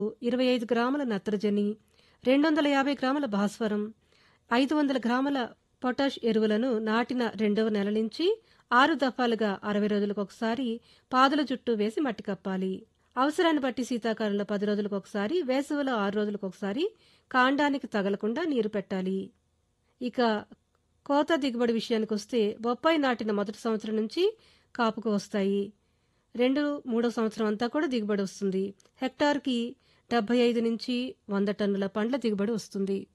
ఇరవై ఐదు గ్రాముల నత్రజని రెండు వందల యాభై గ్రాముల భాస్వరం ఐదు వందల గ్రాముల పొటాష్ ఎరువులను నాటిన రెండవ నెల నుంచి ఆరు దఫాలుగా అరవై రోజులకు ఒకసారి పాదుల చుట్టూ వేసి మట్టి కప్పాలి అవసరాన్ని బట్టి శీతాకాలంలో పది రోజులకు ఒకసారి వేసవిలో ఆరు రోజులకు ఒకసారి కాండానికి తగలకుండా నీరు పెట్టాలి ఇక కోత దిగుబడి విషయానికి వస్తే బొప్పాయి నాటిన మొదటి సంవత్సరం నుంచి కాపుకు వస్తాయి రెండు మూడో సంవత్సరం అంతా కూడా దిగుబడి వస్తుంది హెక్టార్కి డెబ్బై ఐదు నుంచి వంద టన్నుల పండ్ల దిగుబడి వస్తుంది